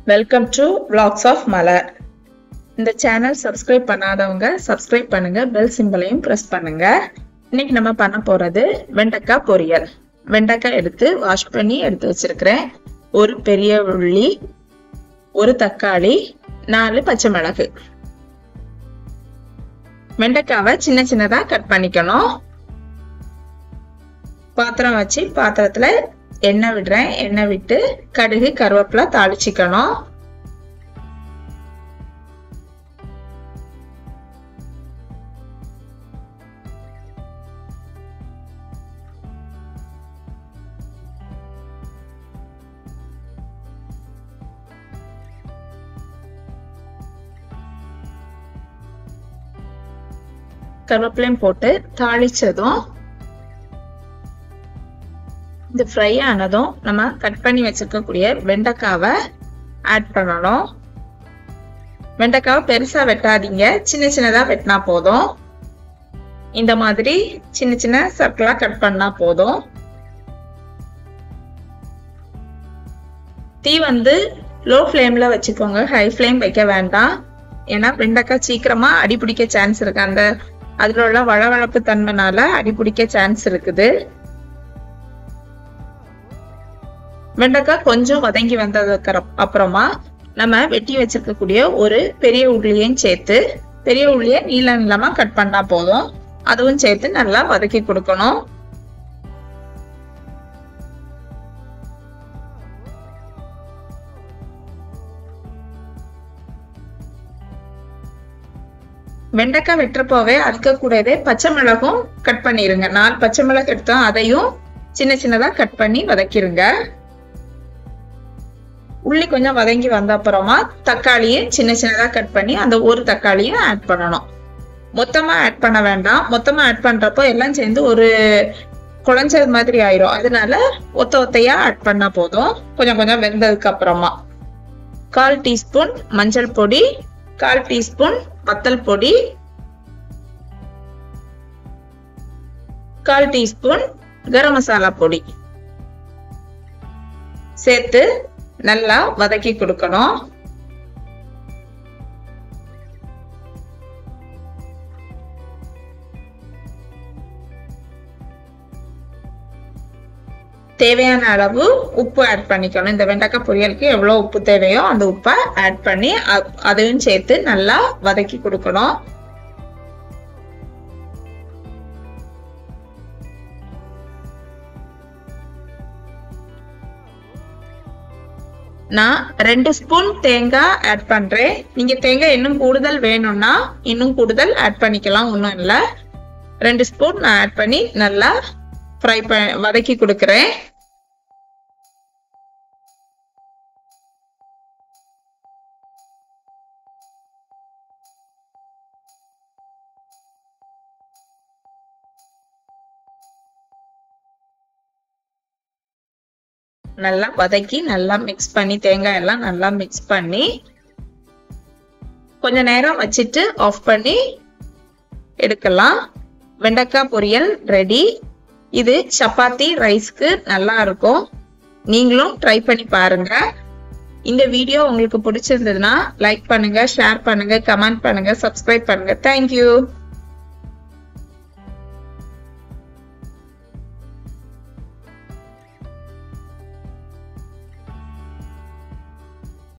welcome to vlogs of Malar இந்த channel subscribe பண்ணாதவங்க subscribe பண்ணுங்க பெல் சிம்பலையும் ப்ரெஸ் பண்ணுங்க இன்னைக்கு நம்ம பண்ண போறது வெண்டைக்காய் பொரியல் வெண்டைக்காய் எடுத்து வாஷ் பண்ணி எடுத்து வச்சிருக்கிறேன் ஒரு பெரிய உள்ளி ஒரு தக்காளி நாலு பச்சை மிளகு வெண்டைக்காவை சின்ன சின்னதா கட் பண்ணிக்கணும் பாத்திரம் வச்சு பாத்திரத்துல எண்ணெய் விடுறேன் எண்ணெய் விட்டு கடுகு கருவேப்பிலை தாளிச்சிக்கணும் கருவேப்பிலையும் போட்டு தாளிச்சதும் இது ஃப்ரை ஆனதும் நம்ம கட் பண்ணி வச்சிருக்கக்கூடிய வெண்டைக்காவை ஆட் பண்ணணும் வெண்டைக்காவை பெருசா வெட்டாதீங்க சின்ன சின்னதா வெட்டினா போதும் இந்த மாதிரி சின்ன சின்ன சர்க்கிளா கட் பண்ணா போதும் தீ வந்து லோ ஃப்ளேம்ல வச்சுக்கோங்க ஹை ஃப்ளேம் வைக்க வேண்டாம் ஏன்னா வெண்டைக்காய் சீக்கிரமா அடிபிடிக்க சான்ஸ் இருக்கு அந்த அதுல உள்ள வளவளப்பு தன்மைனால அடிபிடிக்க சான்ஸ் இருக்குது வெண்டைக்காய் கொஞ்சம் வதங்கி வந்ததுக்கு அப்புறமா நம்ம வெட்டி வச்சிருக்கக்கூடிய ஒரு பெரிய உள்ளியையும் சேர்த்து பெரிய உள்ளிய நீள நீளமா கட் பண்ணா போதும் அதுவும் சேர்த்து நல்லா வதக்கி கொடுக்கணும் வெண்டைக்காய் வெட்டுறப்போவே அதுக்கு கூடவே பச்சை மிளகும் கட் பண்ணிருங்க நாலு பச்சை மிளகு எடுத்தோம் அதையும் சின்ன சின்னதா கட் பண்ணி வதக்கிருங்க உள்ளி கொஞ்சம் வதங்கி வந்த அப்புறமா தக்காளியும் சின்ன சின்னதா கட் பண்ணி அந்த ஒரு தக்காளியும் ஆட் பண்ணணும் மொத்தமா ஆட் பண்ண வேண்டாம் மொத்தமா ஆட் பண்றப்போ எல்லாம் சேர்ந்து ஒரு குழஞ்சது மாதிரி ஆயிரும் அதனால ஒத்த ஒத்தையா ஆட் பண்ணா போதும் கொஞ்சம் கொஞ்சம் வெந்ததுக்கு அப்புறமா கால் டீஸ்பூன் மஞ்சள் பொடி கால் டீஸ்பூன் வத்தல் பொடி கால் டீஸ்பூன் கரம் மசாலா பொடி சேர்த்து நல்லா வதக்கி கொடுக்கணும் தேவையான அளவு உப்பு ஆட் பண்ணிக்கணும் இந்த வெண்டைக்காய் பொரியலுக்கு எவ்வளோ உப்பு தேவையோ அந்த உப்பை ஆட் பண்ணி அதையும் சேர்த்து நல்லா வதக்கி கொடுக்கணும் நான் ரெண்டு ஸ்பூன் தேங்காய் ஆட் பண்றேன் நீங்க தேங்காய் இன்னும் கூடுதல் வேணும்னா இன்னும் கூடுதல் ஆட் பண்ணிக்கலாம் ஒன்றும் இல்லை ரெண்டு ஸ்பூன் நான் ஆட் பண்ணி நல்லா ஃப்ரை ப வதக்கி கொடுக்குறேன் நல்லா வதக்கி நல்லா மிக்ஸ் பண்ணி தேங்காய் எல்லாம் நல்லா மிக்ஸ் பண்ணி கொஞ்ச நேரம் வச்சுட்டு ஆஃப் பண்ணி எடுக்கலாம் வெண்டைக்காய் பொரியல் ரெடி இது சப்பாத்தி ரைஸ்க்கு நல்லா இருக்கும் நீங்களும் ட்ரை பண்ணி பாருங்க இந்த வீடியோ உங்களுக்கு பிடிச்சிருந்ததுன்னா லைக் பண்ணுங்க ஷேர் பண்ணுங்க கமெண்ட் பண்ணுங்க சப்ஸ்கிரைப் பண்ணுங்க தேங்க்யூ